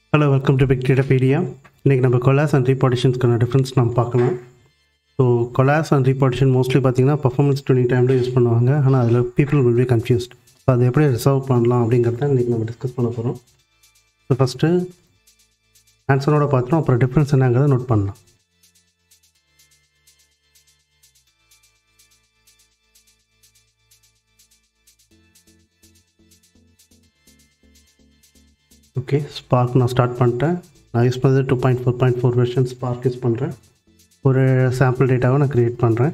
hello welcome to big Datapedia இன்றைக்கி நம்ம coalesce and ரீபார்ட்டிஷன்ஸ்க்கான டிஃப்ரென்ஸ் நம்ம பார்க்கலாம் ஸோ கொலாஸ் அண்ட் ரீபார்ட்டிஷன் மோஸ்ட்லி பார்த்தீங்கன்னா பர்ஃபார்மன்ஸ் டுவெண்ட்டி டைமில் யூஸ் பண்ணுவாங்க ஆனால் அதில் people will be confused so அதை எப்படி ரிசர்வ் பண்ணலாம் அப்படிங்கிறத இன்றைக்கி நம்ம டிஸ்கஸ் பண்ண போகிறோம் ஸோ ஃபஸ்ட்டு ஆன்சரோட பார்த்துரும் அப்புறம் டிஃப்ரென்ஸ் என்னங்கிறத நோட் பண்ணலாம் ஓகே ஸ்பார்க் நான் ஸ்டார்ட் பண்ணிட்டேன் நான் யூஸ் பண்ணது two point four point four version Spark use பண்ணுறேன் ஒரு சாம்பிள் டேட்டாவை நான் க்ரியேட் பண்ணுறேன்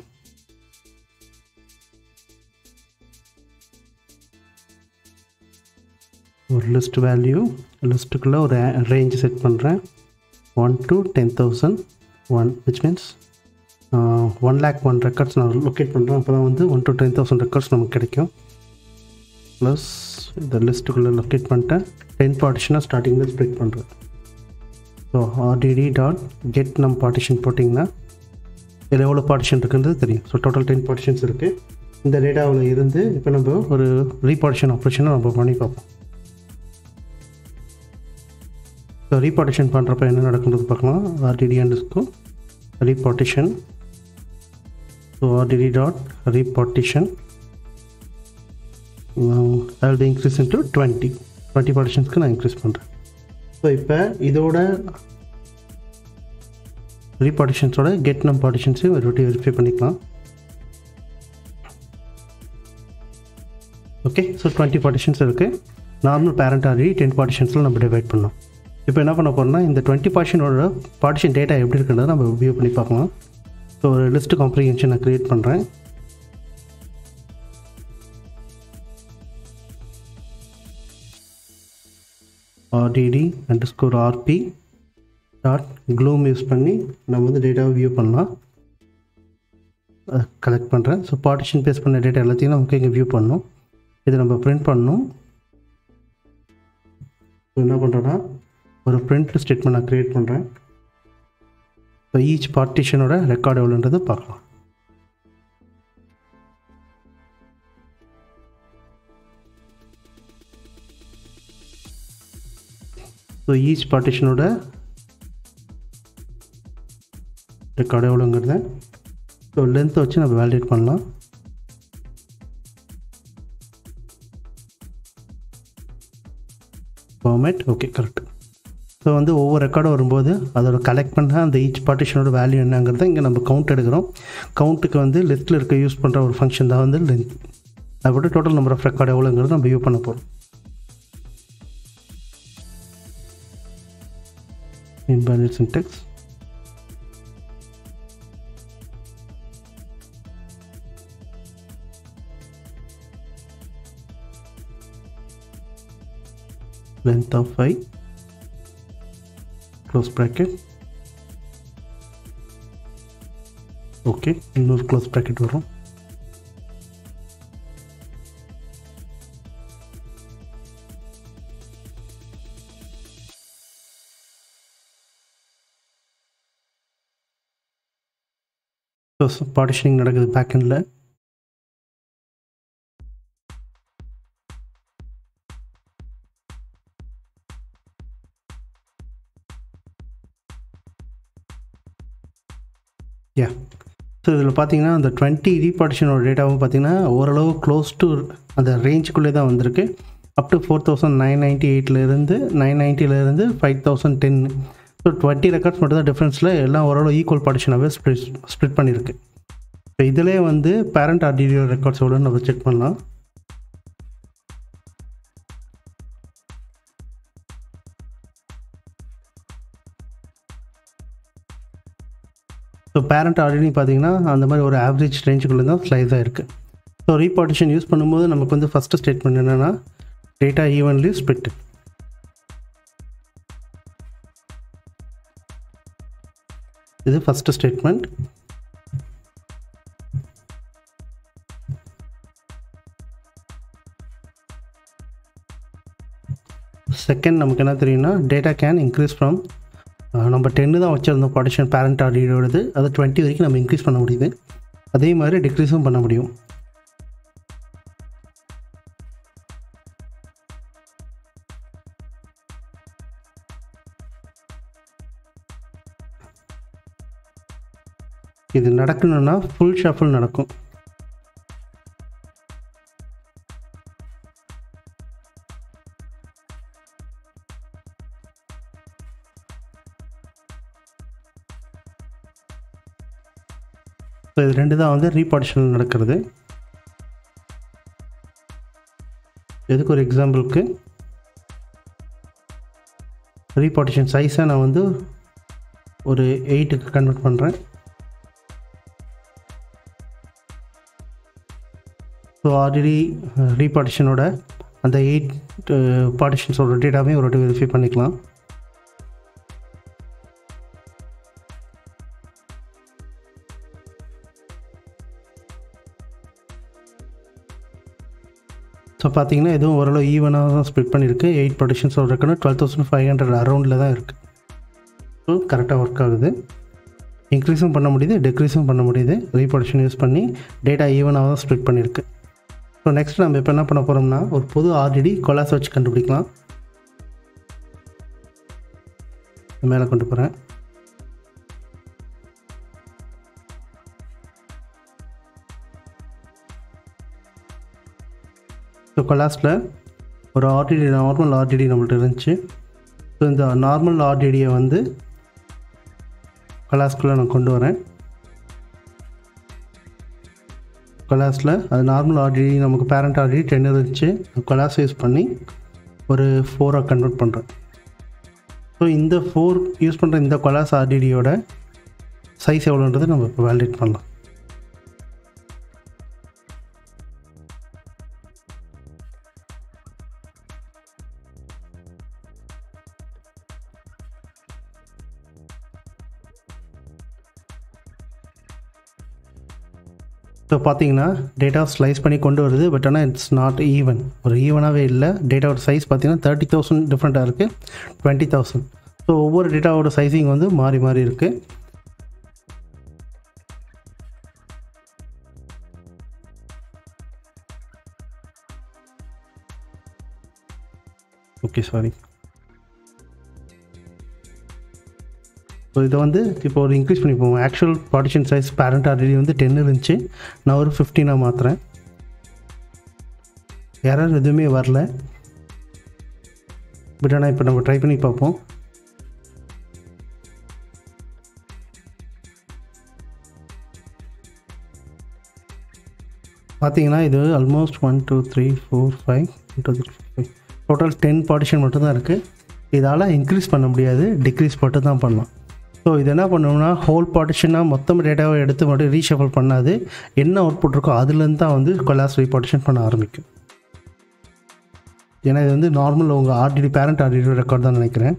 ஒரு லிஸ்ட் வேல்யூ லிஸ்ட்டுக்குள்ளே ஒரு ரேஞ்ச் செட் பண்ணுறேன் one to ten thousand one which means one lakh one records நான் லொக்கேட் பண்ணுறேன் அப்போ தான் வந்து one to ten thousand records நமக்கு கிடைக்கும் ப்ளஸ் இந்த லிஸ்ட்டுக்குள்ளே லொக்கேட் பண்ணிட்டேன் டென் பார்ட்டிஷனாக ஸ்டார்டிங்கில் ஸ்ப்ளிட் பண்ணுறேன் so RDD dot get num partition போட்டிங்கன்னா இதில் எவ்வளோ பார்ட்டிஷன் இருக்குன்றது தெரியும் ஸோ டோட்டல் டென் பார்ட்டிஷன்ஸ் இருக்குது இந்த டேட்டாவில் இருந்து இப்போ நம்ம ஒரு ரீபார்ட்டிஷன் ஆப்ரேஷனை நம்ம பண்ணி பார்ப்போம் ஸோ ரீபார்ட்டிஷன் பண்ணுறப்ப என்ன நடக்குன்றது பார்க்கலாம் RDD underscore repartition so RDD dot repartition I will increase into twenty twenty பார்ட்டிஷன்ஸ்க்கு நான் இன்க்ரீஸ் பண்ணுறேன் ஸோ இப்போ இதோட ரீபார்ட்டிஷன்ஸோட கெட் நம் பார்ட்டிஷன்ஸையும் ஒரு வாட்டி வெரிஃபை பண்ணிக்கலாம் ஓகே ஸோ டுவெண்ட்டி பார்ட்டிஷன்ஸ் இருக்குது நார்மல் பேரண்ட் ஆல்ரெடி டென் பார்ட்டிஷன்ஸில் நம்ம டிவைட் பண்ணோம் இப்போ என்ன பண்ண போகிறோம்னா இந்த டுவெண்ட்டி பார்ட்டிஷனோட பார்ட்டிஷன் டேட்டா எப்படி இருக்குன்றதை நம்ம வியூ பண்ணி பார்க்கலாம் ஸோ ஒரு லிஸ்ட் காம்ப்ரிஹென்ஷன் நான் க்ரியேட் பண்ணுறேன் RDD underscore RP dot glom use பண்ணி நம்ம வந்து டேட்டாவை வியூ பண்ணலாம் கலெக்ட் பண்ணுறேன் ஸோ பார்ட்டிஷன் பேஸ் பண்ண டேட்டா எல்லாத்தையும் நமக்கு இங்கே வியூ பண்ணணும் இதை நம்ம பிரிண்ட் பண்ணணும் என்ன பண்ணுறேன்னா ஒரு பிரிண்ட் ஸ்டேட்மெண்ட் நான் க்ரியேட் பண்ணுறேன் ஸோ ஈச் பார்ட்டிஷனோட ரெக்கார்டு எவ்வளோன்றது பார்க்கலாம் ஸோ ஈச் பார்ட்டிஷனோட ரெக்கார்டு எவ்வளோங்கிறத ஸோ லென்த்தை வச்சு நம்ம வேலிடேட் பண்ணலாம் ஃபார்மேட் ஓகே கரெக்ட் ஸோ வந்து ஒவ்வொரு ரெக்கார்டும் வரும்போது அதோட கலெக்ட் பண்ண அந்த ஈச் பார்ட்டிஷனோட வேல்யூ என்னங்கிறத இங்கே நம்ம கவுண்ட் எடுக்கிறோம் கவுண்ட்டுக்கு வந்து லிஸ்ட்டில் இருக்க யூஸ் பண்ணுற ஒரு ஃபங்க்ஷன் தான் வந்து லென்த் அதை விட்டு டோட்டல் நம்பர் ஆஃப் ரெக்கார்டு எவ்வளோங்கிறது நம்ம வியூ பண்ண போகிறோம் invalid syntax length of i close bracket okay இன்னொரு க்ளோஸ் ப்ராக்கெட் வரும் ஸோ பார்ட்டிஷனிங் நடக்குது பேக்கெண்டில் யா ஸோ இதில் பார்த்தீங்கன்னா அந்த டுவெண்ட்டி ரீபார்ட்டிஷனோட டேட்டாவும் பார்த்தீங்கன்னா ஓரளவு க்ளோஸ் டு அந்த ரேஞ்சுக்குள்ளே தான் வந்திருக்கு up to four thousand nine ninety எயிட்லேருந்து நைன் நைன்ட்டிலேருந்து five thousand ten so twenty records மட்டும் தான் டிஃப்ரென்ஸில் எல்லாம் ஓரளவு ஈக்குவல் பார்ட்டிஷனாகவே ஸ்ப்ளிட் ஸ்ப்ளிட் பண்ணியிருக்கு இப்போ இதிலே வந்து பேரண்ட் ஆர்டிடியோ ரெக்கார்ட்ஸ் எவ்வளோன்னு நம்ம செக் பண்ணலாம் ஸோ பேரண்ட் ஆல்ரெடி பார்த்தீங்கன்னா அந்த மாதிரி ஒரு ஆவரேஜ் ரேஞ்சுக்குள்ளே தான் ஸ்லைஸ் ஆகிருக்கு ஸோ ரீபார்ட்டிஷன் யூஸ் பண்ணும்போது நமக்கு வந்து ஃபஸ்ட்டு ஸ்டேட்மெண்ட் என்னென்னா டேட்டா ஈவன்லி ஸ்பிட் இது ஃபஸ்ட்டு ஸ்டேட்மெண்ட் செகண்ட் நமக்கு என்ன தெரியும்னா டேட்டா கேன் இன்க்ரீஸ் ஃப்ரம் நம்ம டென்னு தான் வச்சுருந்தோம் பார்ட்டிஷன் பேரண்ட் ஆடியோடது அதை டுவெண்ட்டி வரைக்கும் நம்ம இன்க்ரீஸ் பண்ண முடியுது அதே மாதிரி டிக்ரீஸும் பண்ண முடியும் இது நடக்கணும்னா ஃபுல் ஷஃபிள் நடக்கும் ஸோ இது ரெண்டு தான் வந்து ரீபார்ட்டிஷன் நடக்கிறது இதுக்கு ஒரு எக்ஸாம்பிளுக்கு ரீபார்ட்டிஷன் சைஸை நான் வந்து ஒரு எயிட்டுக்கு கன்வெர்ட் பண்ணுறேன் ஸோ ஆல்ரெடி ரீபார்ட்டிஷனோட அந்த எயிட் பார்ட்டிஷன்ஸோட டேட்டாவே ஒரு வாட்டி வெரிஃபை பண்ணிக்கலாம் ஸோ பார்த்தீங்கன்னா எதுவும் ஓரளவு ஈவனாக தான் ஸ்ப்ளிட் பண்ணியிருக்கு எயிட் பார்ட்டிஷன்ஸோட இருக்குன்னு டுவெல் தௌசண்ட் ஃபைவ் ஹண்ட்ரட் அரௌண்டில் தான் இருக்குது ஸோ கரெக்டாக ஒர்க் ஆகுது இன்க்ரீஸும் பண்ண முடியுது டெக்ரீஸும் பண்ண முடியுது ரீபார்ட்டிஷன் யூஸ் பண்ணி டேட்டா ஈவனாக தான் ஸ்ப்ளிட் பண்ணியிருக்கு ஸோ நெக்ஸ்ட் நம்ம இப்போ என்ன பண்ண போகிறோம்னா ஒரு புது ஆர்டிடி கொலாஸ் வச்சு கண்டுபிடிக்கலாம் மேலே கொண்டு போகிறேன் ஸோ கொலாஸில் ஒரு ஆர்டிடி நார்மல் ஆர்டிடி நம்மள்ட்ட இருந்துச்சு ஸோ இந்த நார்மல் ஆர்டிடியை வந்து கொலாஸ்குள்ளே நான் கொண்டு வரேன் கொலாஸில் அது நார்மல் ஆர்டிடி நமக்கு பேரண்ட் ஆர்டிடி டென் இருந்துச்சு கொலாஸ் யூஸ் பண்ணி ஒரு ஃபோராக கன்வெர்ட் பண்ணுறேன் ஸோ இந்த ஃபோர் யூஸ் பண்ணுற இந்த கொலாஸ் ஆர்டிடியோட சைஸ் எவ்வளோன்றது நம்ம இப்போ வேலிடேட் பண்ணலாம் ஸோ பார்த்தீங்கன்னா டேட்டா ஸ்லைஸ் பண்ணி கொண்டு வருது பட் ஆனால் இட்ஸ் நாட் ஈவன் ஒரு ஈவனாகவே இல்லை டேட்டாவோட சைஸ் பார்த்தீங்கன்னா தேர்ட்டி தௌசண்ட் டிஃப்ரெண்ட்டாக இருக்குது டுவெண்ட்டி தௌசண்ட் ஸோ ஒவ்வொரு டேட்டாவோட சைஸிங் வந்து மாறி மாறி இருக்குது ஓகே சாரி ஸோ இதை வந்து இப்போ ஒரு இன்க்ரீஸ் பண்ணி போவோம் actual partition size parent already வந்து டென் இருந்துச்சு நான் ஒரு ஃபிஃப்டீனாக மாற்றுறேன் எரர் எதுவுமே வரல பட் ஆனால் இப்போ நம்ம ட்ரை பண்ணி பார்ப்போம் பார்த்தீங்கன்னா இது almost one two three four five two three five total ten partition மட்டும்தான் இருக்குது இதால் இன்க்ரீஸ் பண்ண முடியாது டிக்ரீஸ் மட்டும் தான் பண்ணலாம் ஸோ இது என்ன பண்ணோம்னா ஹோல் பார்ட்டிஷனாக மொத்தம் டேட்டாவை எடுத்து மட்டும் ரீஷஃபல் பண்ணாது என்ன அவுட்புட் இருக்கோ அதுலேருந்து தான் வந்து கொலாஸ் ரீபார்ட்டிஷன் பண்ண ஆரம்பிக்கும் ஏன்னா இது வந்து நார்மல் உங்கள் ஆர்டிடி பேரண்ட் ஆர்டிடி ரெக்கார்ட் தான் நினைக்கிறேன்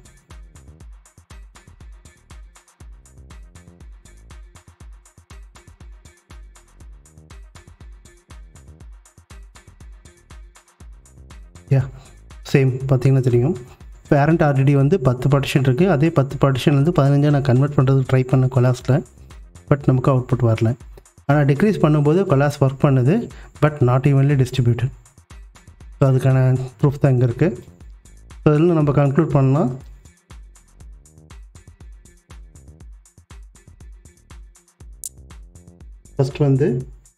யா சேம் பார்த்தீங்கன்னா தெரியும் பேரண்ட் ஆல்ரெடி வந்து பத்து பார்ட்டிஷன் இருக்குது அதே பத்து பார்ட்டிஷன்லேருந்து பதினஞ்சாக நான் கன்வெர்ட் பண்ணுறதுக்கு ட்ரை பண்ண கொலாஸில் பட் நமக்கு அவுட்புட் வரல ஆனால் டிக்ரீஸ் பண்ணும்போது கொலாஸ் ஒர்க் பண்ணுது but not evenly distributed so அதுக்கான ப்ரூஃப் தான் இங்கே இருக்குது ஸோ இதில் நம்ம கன்க்ளூட் பண்ணலாம் ஃபஸ்ட் வந்து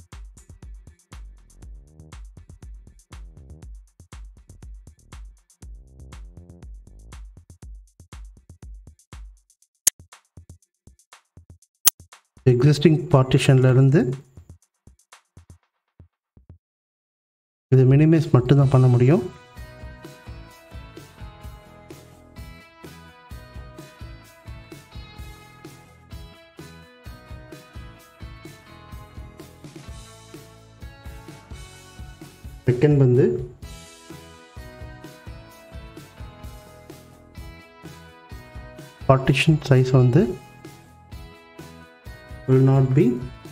எக்ஸிஸ்டிங் பார்ட்டிஷன்லேருந்து இது மினிமைஸ் மட்டும்தான் பண்ண முடியும் செகண்ட் வந்து பார்ட்டிஷன் சைஸ் வந்து will not be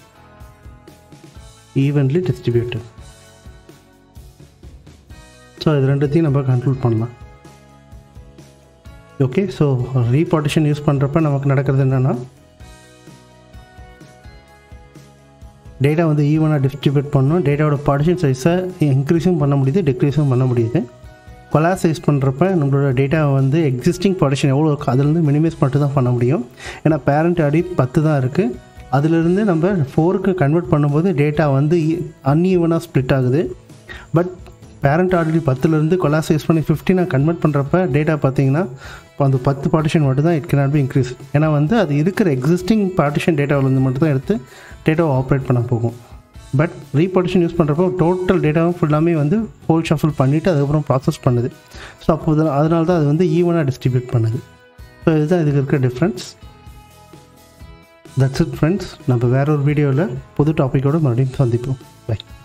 evenly distributed so இது ரெண்டுத்தையும் நம்ம கன்க்ளூட் பண்ணலாம் ஓகே ஸோ ரீபார்ட்டிஷன் யூஸ் பண்ணுறப்ப நமக்கு நடக்கிறது என்னென்னா டேட்டா வந்து ஈவனாக டிஸ்ட்ரிபியூட் பண்ணணும் டேட்டாவோட பார்ட்டிஷன் சைஸை இன்க்ரீஸும் பண்ண முடியுது டிக்ரீஸும் பண்ண முடியுது கொலாஸ் சைஸ் பண்ணுறப்ப நம்மளோட டேட்டா வந்து எக்ஸிஸ்டிங் பார்ட்டிஷன் எவ்வளோ இருக்கோ அதுலேருந்து மினிமைஸ் மட்டும் தான் பண்ண முடியும் ஏன்னா பேரண்ட் ஆடி பத்து தான் இருக்குது அதிலிருந்து நம்ம ஃபோருக்கு கன்வெர்ட் பண்ணும்போது டேட்டா வந்து அன்ஈவனாக ஸ்ப்ளிட் ஆகுது பட் பேரண்ட் ஆல்ரெடி பத்துலேருந்து கொலாஸ் யூஸ் பண்ணி ஃபிஃப்டினாக கன்வெர்ட் பண்ணுறப்ப டேட்டா பார்த்தீங்கன்னா இப்போ அந்த பத்து பார்ட்டிஷன் மட்டும் தான் இட் கேனாட் பி இன்க்ரீஸ் ஏன்னா வந்து அது இருக்கிற எக்ஸிஸ்டிங் பார்ட்டிஷன் டேட்டாவிலேருந்து மட்டும் தான் எடுத்து டேட்டாவை ஆப்ரேட் பண்ண போகும் பட் ரீபார்ட்டிஷன் யூஸ் பண்ணுறப்போ டோட்டல் டேட்டாவும் ஃபுல்லாமே வந்து ஹோல் ஷஃபில் பண்ணிவிட்டு அதுக்கப்புறம் ப்ராசஸ் பண்ணுது ஸோ அப்போ அதனால தான் அது வந்து ஈவனாக டிஸ்ட்ரிபியூட் பண்ணுது ஸோ இதுதான் இதுக்கு இருக்கிற டிஃப்ரென்ஸ் தட்ஸ் இட் ஃப்ரெண்ட்ஸ் நம்ம வேற ஒரு வீடியோவில் புது டாப்பிக்கோடு மறுபடியும் சந்திப்போம் பை